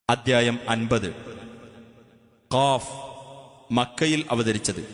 അദ്ധ്യായം അൻപത് ഖാഫ് മക്കയിൽ അവതരിച്ചത്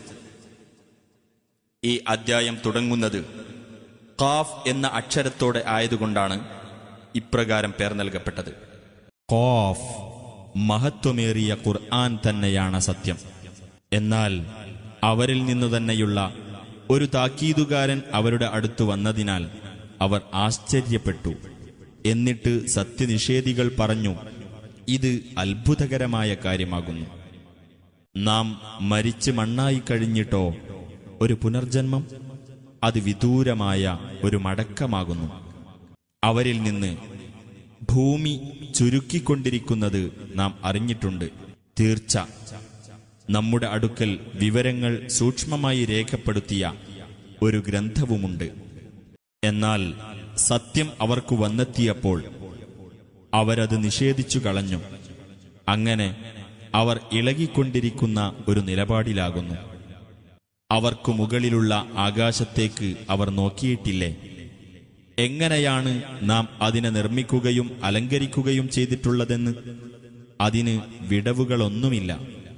ഈ അദ്ധ്യായം തുടങ്ങുന്നത് ഖാഫ് എന്ന അക്ഷരത്തോടെ ആയതുകൊണ്ടാണ് ഇപ്രകാരം പേർ നൽകപ്പെട്ടത് ഖാഫ് മഹത്വമേറിയ ഖുർആൻ തന്നെയാണ് സത്യം എന്നാൽ അവരിൽ നിന്നു തന്നെയുള്ള ഒരു താക്കീതുകാരൻ അവരുടെ അടുത്തു വന്നതിനാൽ അവർ ആശ്ചര്യപ്പെട്ടു എന്നിട്ട് സത്യനിഷേധികൾ പറഞ്ഞു ഇത് അത്ഭുതകരമായ കാര്യമാകുന്നു നാം മരിച്ച് മണ്ണായി കഴിഞ്ഞിട്ടോ ഒരു പുനർജന്മം അത് വിദൂരമായ ഒരു മടക്കമാകുന്നു അവരിൽ നിന്ന് ഭൂമി ചുരുക്കിക്കൊണ്ടിരിക്കുന്നത് നാം അറിഞ്ഞിട്ടുണ്ട് തീർച്ച നമ്മുടെ അടുക്കൽ വിവരങ്ങൾ സൂക്ഷ്മമായി രേഖപ്പെടുത്തിയ ഒരു ഗ്രന്ഥവുമുണ്ട് എന്നാൽ സത്യം അവർക്കു വന്നെത്തിയപ്പോൾ അവരത് നിഷേധിച്ചു കളഞ്ഞു അങ്ങനെ അവർ ഇളകിക്കൊണ്ടിരിക്കുന്ന ഒരു നിലപാടിലാകുന്നു അവർക്കു മുകളിലുള്ള ആകാശത്തേക്ക് അവർ നോക്കിയിട്ടില്ലേ എങ്ങനെയാണ് നാം അതിനെ നിർമ്മിക്കുകയും അലങ്കരിക്കുകയും ചെയ്തിട്ടുള്ളതെന്ന് അതിന് വിടവുകളൊന്നുമില്ല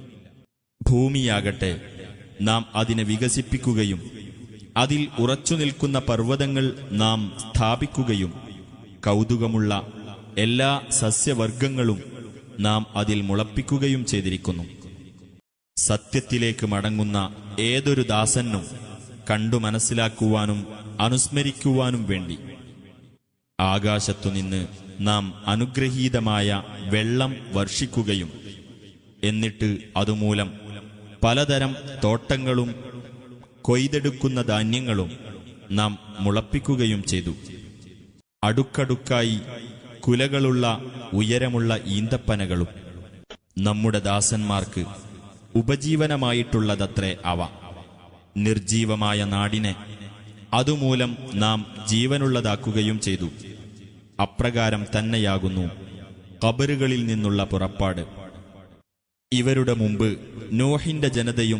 ഭൂമിയാകട്ടെ നാം അതിനെ വികസിപ്പിക്കുകയും അതിൽ ഉറച്ചു നിൽക്കുന്ന പർവ്വതങ്ങൾ നാം സ്ഥാപിക്കുകയും കൗതുകമുള്ള എല്ലാ സസ്യവർഗങ്ങളും നാം അതിൽ മുളപ്പിക്കുകയും ചെയ്തിരിക്കുന്നു സത്യത്തിലേക്ക് മടങ്ങുന്ന ഏതൊരു ദാസനും കണ്ടു മനസ്സിലാക്കുവാനും അനുസ്മരിക്കുവാനും വേണ്ടി ആകാശത്തുനിന്ന് നാം അനുഗ്രഹീതമായ വെള്ളം വർഷിക്കുകയും എന്നിട്ട് അതുമൂലം പലതരം തോട്ടങ്ങളും കൊയ്തെടുക്കുന്ന ധാന്യങ്ങളും നാം മുളപ്പിക്കുകയും ചെയ്തു അടുക്കടുക്കായി കുലകളുള്ള ഉയരമുള്ള ഈന്തപ്പനകളും നമ്മുടെ ദാസന്മാർക്ക് ഉപജീവനമായിട്ടുള്ളതത്രേ അവ നിർജീവമായ നാടിനെ അതുമൂലം നാം ജീവനുള്ളതാക്കുകയും ചെയ്തു അപ്രകാരം തന്നെയാകുന്നു കബറുകളിൽ നിന്നുള്ള പുറപ്പാട് ഇവരുടെ മുമ്പ് നോഹിന്റെ ജനതയും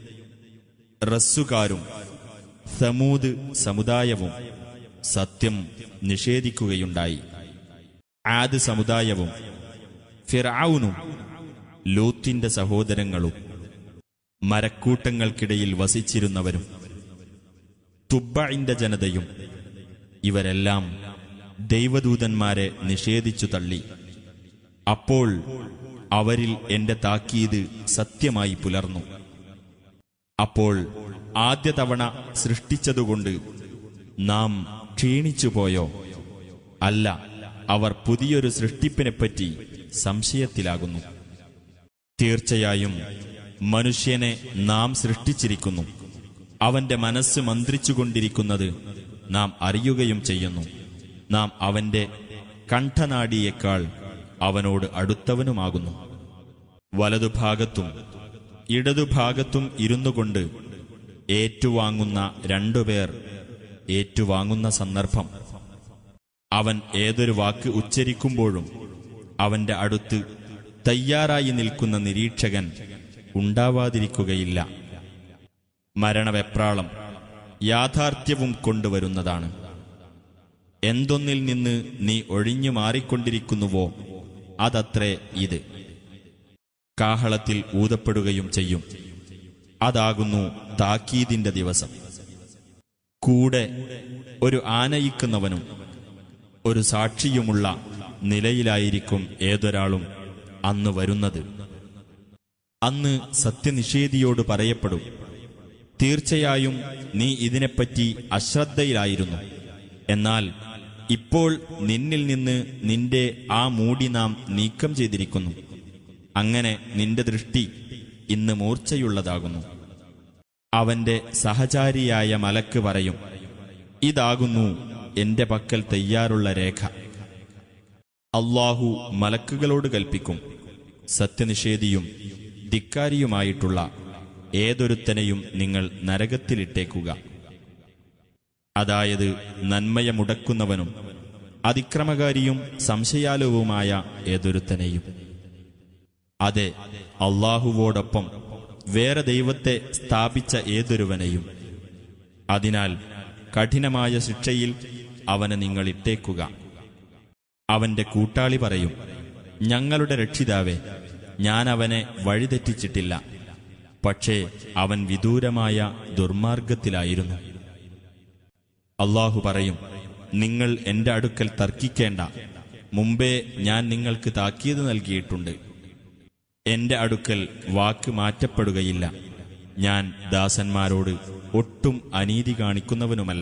റസ്സുകാരും സമൂത് സമുദായവും സത്യം നിഷേധിക്കുകയുണ്ടായി ആദ് സമുദായവും ഫിറാവുനും ലൂത്തിന്റെ സഹോദരങ്ങളും മരക്കൂട്ടങ്ങൾക്കിടയിൽ വസിച്ചിരുന്നവരും തുബ്ബയിന്റെ ജനതയും ഇവരെല്ലാം ദൈവദൂതന്മാരെ നിഷേധിച്ചു തള്ളി അപ്പോൾ അവരിൽ എന്റെ താക്കീത് സത്യമായി പുലർന്നു അപ്പോൾ ആദ്യ തവണ സൃഷ്ടിച്ചതുകൊണ്ട് നാം ക്ഷീണിച്ചുപോയോ അല്ല അവർ പുതിയൊരു സൃഷ്ടിപ്പിനെപ്പറ്റി സംശയത്തിലാകുന്നു തീർച്ചയായും മനുഷ്യനെ നാം സൃഷ്ടിച്ചിരിക്കുന്നു അവന്റെ മനസ്സ് മന്ത്രിച്ചുകൊണ്ടിരിക്കുന്നത് നാം അറിയുകയും ചെയ്യുന്നു നാം അവന്റെ കണ്ഠനാടിയേക്കാൾ അവനോട് അടുത്തവനുമാകുന്നു വലതുഭാഗത്തും ഇടതുഭാഗത്തും ഇരുന്നുകൊണ്ട് ഏറ്റുവാങ്ങുന്ന രണ്ടുപേർ ഏറ്റുവാങ്ങുന്ന സന്ദർഭം അവൻ ഏതൊരു വാക്ക് ഉച്ചരിക്കുമ്പോഴും അവന്റെ അടുത്ത് തയ്യാറായി നിൽക്കുന്ന നിരീക്ഷകൻ ഉണ്ടാവാതിരിക്കുകയില്ല മരണവെപ്രാളം യാഥാർത്ഥ്യവും കൊണ്ടുവരുന്നതാണ് എന്തൊന്നിൽ നിന്ന് നീ ഒഴിഞ്ഞു മാറിക്കൊണ്ടിരിക്കുന്നുവോ അതത്രേ ഇത് കാഹളത്തിൽ ഊതപ്പെടുകയും ചെയ്യും അതാകുന്നു താക്കീതിന്റെ ദിവസം കൂടെ ഒരു ആനയിക്കുന്നവനും ഒരു സാക്ഷിയുമുള്ള നിലയിലായിരിക്കും ഏതൊരാളും അന്ന് വരുന്നത് അന്ന് സത്യനിഷേധിയോട് പറയപ്പെടും തീർച്ചയായും നീ ഇതിനെപ്പറ്റി അശ്രദ്ധയിലായിരുന്നു എന്നാൽ ഇപ്പോൾ നിന്നിൽ നിന്ന് നിന്റെ ആ മൂടി നാം നീക്കം ചെയ്തിരിക്കുന്നു അങ്ങനെ നിന്റെ ദൃഷ്ടി ഇന്ന് മൂർച്ചയുള്ളതാകുന്നു അവന്റെ സഹചാരിയായ മലക്ക് പറയും ഇതാകുന്നു എന്റെ പക്കൽ തയ്യാറുള്ള രേഖ അള്ളാഹു മലക്കുകളോട് കൽപ്പിക്കും സത്യനിഷേധിയും ധിക്കാരിയുമായിട്ടുള്ള ഏതൊരുത്തനെയും നിങ്ങൾ നരകത്തിലിട്ടേക്കുക അതായത് നന്മയെ മുടക്കുന്നവനും അതിക്രമകാരിയും സംശയാലുവുമായ ഏതൊരുത്തനെയും അതെ അള്ളാഹുവോടൊപ്പം വേറെ ദൈവത്തെ സ്ഥാപിച്ച ഏതൊരുവനെയും അതിനാൽ കഠിനമായ ശിക്ഷയിൽ അവനെ നിങ്ങൾ ഇട്ടേക്കുക അവന്റെ കൂട്ടാളി പറയും ഞങ്ങളുടെ രക്ഷിതാവേ ഞാൻ അവനെ വഴിതെറ്റിച്ചിട്ടില്ല പക്ഷേ അവൻ വിദൂരമായ ദുർമാർഗത്തിലായിരുന്നു അള്ളാഹു പറയും നിങ്ങൾ എന്റെ അടുക്കൽ തർക്കിക്കേണ്ട മുമ്പേ ഞാൻ നിങ്ങൾക്ക് താക്കീത് നൽകിയിട്ടുണ്ട് എന്റെ അടുക്കൽ വാക്ക് മാറ്റപ്പെടുകയില്ല ഞാൻ ദാസന്മാരോട് ഒട്ടും അനീതി കാണിക്കുന്നവനുമല്ല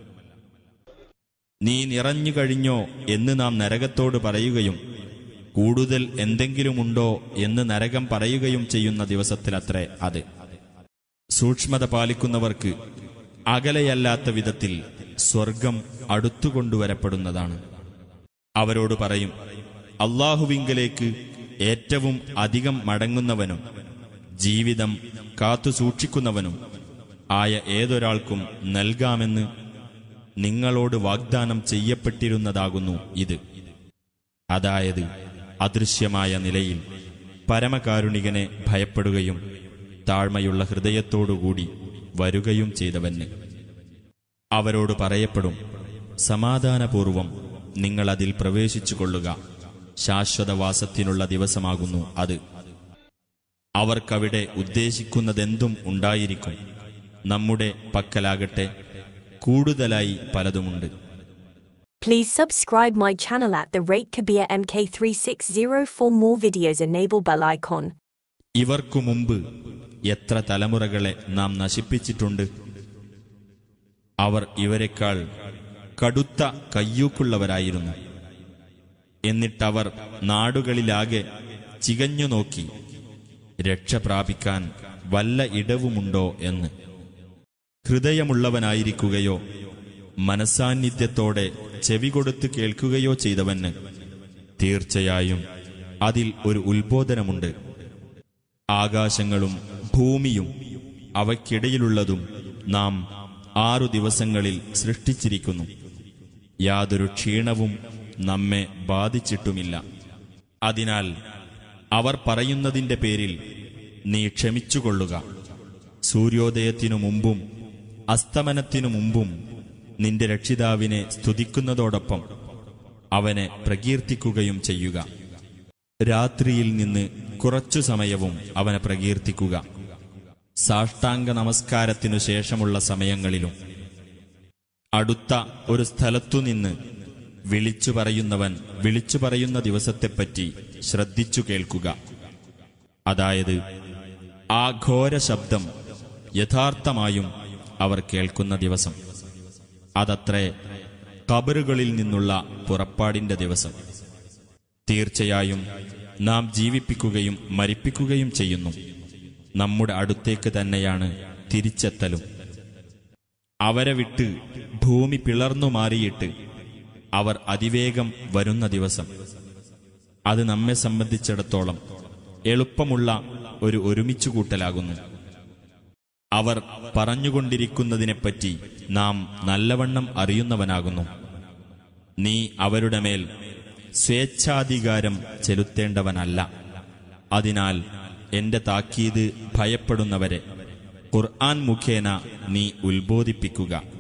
നീ നിറഞ്ഞു കഴിഞ്ഞോ എന്ന് നാം നരകത്തോട് പറയുകയും കൂടുതൽ എന്തെങ്കിലുമുണ്ടോ എന്ന് നരകം പറയുകയും ചെയ്യുന്ന ദിവസത്തിലത്രേ അത് സൂക്ഷ്മത പാലിക്കുന്നവർക്ക് അകലെയല്ലാത്ത വിധത്തിൽ സ്വർഗം അടുത്തുകൊണ്ടുവരപ്പെടുന്നതാണ് അവരോട് പറയും അള്ളാഹുവിങ്കലേക്ക് ഏറ്റവും അധികം മടങ്ങുന്നവനും ജീവിതം കാത്തു സൂക്ഷിക്കുന്നവനും ആയ ഏതൊരാൾക്കും നൽകാമെന്ന് നിങ്ങളോട് വാഗ്ദാനം ചെയ്യപ്പെട്ടിരുന്നതാകുന്നു ഇത് അതായത് അദൃശ്യമായ നിലയിൽ പരമകാരുണികനെ ഭയപ്പെടുകയും താഴ്മയുള്ള ഹൃദയത്തോടുകൂടി വരുകയും ചെയ്തവന് അവരോട് പറയപ്പെടും സമാധാനപൂർവം നിങ്ങൾ അതിൽ പ്രവേശിച്ചു കൊള്ളുക ശാശ്വതവാസത്തിനുള്ള ദിവസമാകുന്നു അത് അവർക്കവിടെ ഉദ്ദേശിക്കുന്നതെന്തും ഉണ്ടായിരിക്കും നമ്മുടെ പക്കലാകട്ടെ കൂടുതലായി പലതുമുണ്ട് Please subscribe my channel at the rate Kabir MK360 for more videos. Enable bell icon. ഇവർക്കു മുമ്പ് എത്ര തലമുറകളെ നാം നശിപ്പിച്ചിട്ടുണ്ട് അവർ ഇവരെക്കാൾ കടുത്ത കയ്യൂക്കുള്ളവരായിരുന്നു എന്നിട്ടവർ നാടുകളിലാകെ ചികഞ്ഞു നോക്കി രക്ഷ പ്രാപിക്കാൻ വല്ല ഇടവുമുണ്ടോ എന്ന് ഹൃദയമുള്ളവനായിരിക്കുകയോ മനസാന്നിധ്യത്തോടെ ചെവി കൊടുത്ത് കേൾക്കുകയോ ചെയ്തവന് തീർച്ചയായും അതിൽ ഒരു ഉത്ബോധനമുണ്ട് ആകാശങ്ങളും ഭൂമിയും അവയ്ക്കിടയിലുള്ളതും നാം ആറു ദിവസങ്ങളിൽ സൃഷ്ടിച്ചിരിക്കുന്നു യാതൊരു ക്ഷീണവും നമ്മെ ബാധിച്ചിട്ടുമില്ല അതിനാൽ അവർ പറയുന്നതിന്റെ പേരിൽ നീ ക്ഷമിച്ചുകൊള്ളുക സൂര്യോദയത്തിനു മുമ്പും അസ്തമനത്തിനു മുമ്പും നിന്റെ രക്ഷിതാവിനെ സ്തുതിക്കുന്നതോടൊപ്പം അവനെ പ്രകീർത്തിക്കുകയും ചെയ്യുക രാത്രിയിൽ നിന്ന് കുറച്ചു സമയവും അവനെ പ്രകീർത്തിക്കുക സാഷ്ടാംഗ നമസ്കാരത്തിനു ശേഷമുള്ള സമയങ്ങളിലും അടുത്ത ഒരു സ്ഥലത്തുനിന്ന് വിളിച്ചു പറയുന്നവൻ വിളിച്ചു പറയുന്ന ദിവസത്തെപ്പറ്റി ശ്രദ്ധിച്ചു കേൾക്കുക അതായത് ആ ഘോര ശബ്ദം യഥാർത്ഥമായും അവർ കേൾക്കുന്ന ദിവസം അതത്രേ കബറുകളിൽ നിന്നുള്ള പുറപ്പാടിന്റെ ദിവസം തീർച്ചയായും നാം ജീവിപ്പിക്കുകയും മരിപ്പിക്കുകയും ചെയ്യുന്നു നമ്മുടെ അടുത്തേക്ക് തന്നെയാണ് തിരിച്ചെത്തലും അവരെ വിട്ട് ഭൂമി പിളർന്നു മാറിയിട്ട് അവർ അതിവേഗം വരുന്ന ദിവസം അത് നമ്മെ സംബന്ധിച്ചിടത്തോളം എളുപ്പമുള്ള ഒരു ഒരുമിച്ചുകൂട്ടലാകുന്നു അവർ പറഞ്ഞുകൊണ്ടിരിക്കുന്നതിനെപ്പറ്റി നാം നല്ലവണ്ണം അറിയുന്നവനാകുന്നു നീ അവരുടെ മേൽ സ്വേച്ഛാധികാരം ചെലുത്തേണ്ടവനല്ല അതിനാൽ എന്റെ താക്കീത് ഭയപ്പെടുന്നവരെ ഖുർആൻ മുഖേന നീ ഉത്ബോധിപ്പിക്കുക